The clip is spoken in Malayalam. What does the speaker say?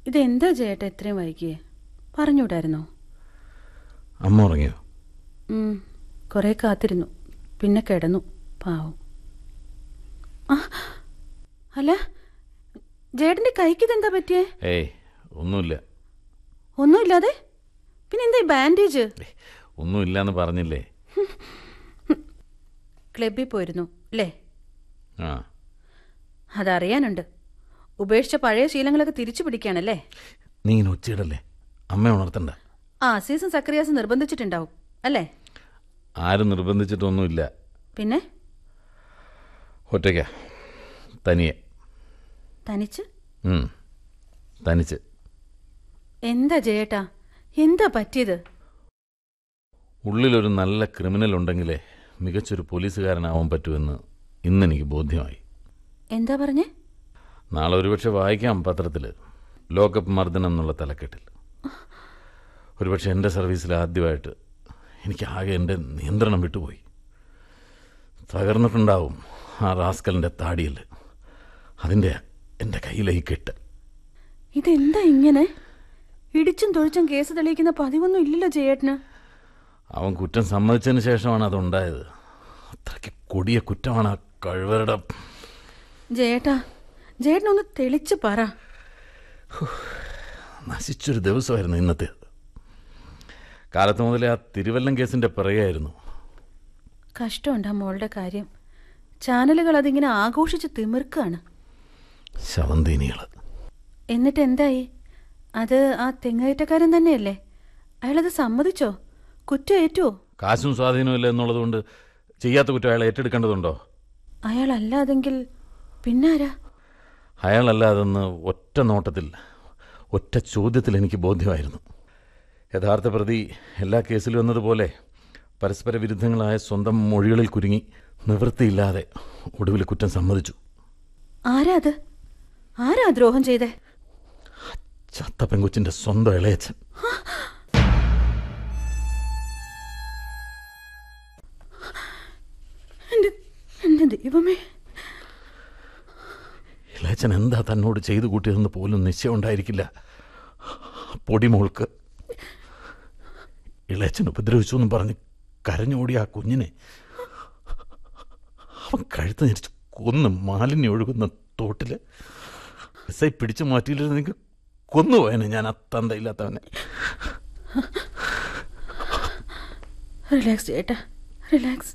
ഇതെന്താ ചേട്ടാ ഇത്രയും വൈകിയേ പറഞ്ഞുകൂടായിരുന്നോ അമ്മ ഉറങ്ങിയോ ഉം, കുറേ കാത്തിരുന്നു പിന്നെ കിടന്നു പാവം ആ അല്ല ജേട്ടൻ്റെ കൈക്ക് ഇതെന്താ പറ്റിയേ ഏയ് ഒന്നുമില്ല ഒന്നുമില്ലാതെ പിന്നെ എന്താ ഈ ബാൻഡേജ് ഏയ്, ഒന്നുമില്ലാന്ന് പറഞ്ഞില്ലേ ക്ലബിൽ പോയിരുന്നു അല്ലേ ആ അതറിയാനുണ്ട് ഉപേക്ഷിച്ച പഴയ ശീലങ്ങളൊക്കെ തിരിച്ചു പിടിക്കുകയാണല്ലേ നീ ഇങ്ങനെ ഒച്ചയിടല്ലേ അമ്മ ഉണർത്തണ്ട ആ സീസൺ സക്രിയാസ് നിർബന്ധിച്ചിട്ടുണ്ടാവും അല്ലേ ആരും നിർബന്ധിച്ചിട്ടൊന്നുമില്ല പിന്നെ ഒറ്റയ്ക്ക തനിയെ തനിച്ച് ഉം, തനിച്ച് എന്താ ജയേട്ടാ എന്താ പറ്റിയത് ഉള്ളിലൊരു നല്ല ക്രിമിനൽ ഉണ്ടെങ്കിലേ മികച്ചൊരു പോലീസുകാരനാവാൻ പറ്റുമെന്ന് ഇന്നെനിക്ക് ബോധ്യമായി എന്താ പറഞ്ഞേ നാളെ ഒരുപക്ഷെ വായിക്കാം പത്രത്തിൽ ലോക്കപ്പ് മർദ്ദനം എന്നുള്ള തലക്കെട്ടിൽ ഒരുപക്ഷെ എൻ്റെ സർവീസിൽ ആദ്യമായിട്ട് എനിക്ക് ആകെ എൻ്റെ നിയന്ത്രണം വിട്ടുപോയി തകർന്നിട്ടുണ്ടാവും ആ റാസ്കലിൻ്റെ താടിയിൽ അതിൻ്റെ എൻ്റെ കയ്യിലെ ഈ കെട്ട് ഇതെന്താ ഇങ്ങനെ ഇടിച്ചും തൊഴിച്ചും കേസ് തെളിയിക്കുന്ന പതിവൊന്നും ഇല്ലല്ലോ ജയേട്ടന് അവൻ കുറ്റം സമ്മതിച്ചതിന് ശേഷമാണ് അതുണ്ടായത് അത്രയ്ക്ക് കൊടിയ കുറ്റമാണ് ആ കഴിവരുടെ ജയേട്ടാ ജയേട്ടനൊന്ന് തെളിച്ച് പറ നശിച്ചൊരു ദിവസമായിരുന്നു ഇന്നത്തെ കാലത്ത് മുതലേ ആ തിരുവല്ലം കേസിൻ്റെ പിറകെയായിരുന്നു കഷ്ടമുണ്ട് ആ മോളുടെ കാര്യം ചാനലുകൾ അതിങ്ങനെ ആഘോഷിച്ച് തിമിർക്കാണ് ശവന്തീനികൾ എന്നിട്ട് എന്തായി അത് ആ തെങ്ങേറ്റക്കാരൻ തന്നെയല്ലേ അയാളത് സമ്മതിച്ചോ കുറ്റം ഏറ്റുവോ കാശും സ്വാധീനവും ഇല്ല എന്നുള്ളതുകൊണ്ട് ചെയ്യാത്ത കുറ്റം അയാളെ ഏറ്റെടുക്കേണ്ടതുണ്ടോ അയാളല്ലാതെങ്കിൽ പിന്നാരാ അയാളല്ലാതെന്ന് ഒറ്റ നോട്ടത്തിൽ ഒറ്റ ചോദ്യത്തിൽ എനിക്ക് ബോധ്യമായിരുന്നു യഥാർത്ഥ പ്രതി എല്ലാ കേസിലും എന്നതുപോലെ പരസ്പര വിരുദ്ധങ്ങളായ സ്വന്തം മൊഴികളിൽ കുരുങ്ങി നിവൃത്തിയില്ലാതെ ഒടുവിൽ കുറ്റം സമ്മതിച്ചു ആരാ അത് ആരാ ദ്രോഹം ചെയ്തേ ചത്ത പെങ്കുച്ചിൻ്റെ സ്വന്തം ഇളയച്ചൻ എന്റെ എന്റെ ദൈവമേ ഇളയച്ചൻ എന്താ തന്നോട് ചെയ്തു കൂട്ടിയതെന്ന് പോലും നിശ്ചയം ഉണ്ടായിരിക്കില്ല പൊടിമോൾക്ക് ഇളയച്ചൻ ഉപദ്രവിച്ചു എന്നും പറഞ്ഞ് കരഞ്ഞോടി ആ കുഞ്ഞിനെ അവൻ കഴുത്ത് ഞെരിച്ച് കൊന്ന് മാലിന്യം ഒഴുകുന്ന തോട്ടിൽ എസ് ഐ പിടിച്ചു മാറ്റിയില്ലെങ്കിൽ കൊന്നുപോയനെ ഞാൻ ആ തന്തയില്ലാത്തവനെ റിലാക്സ് ചേട്ടാ റിലാക്സ്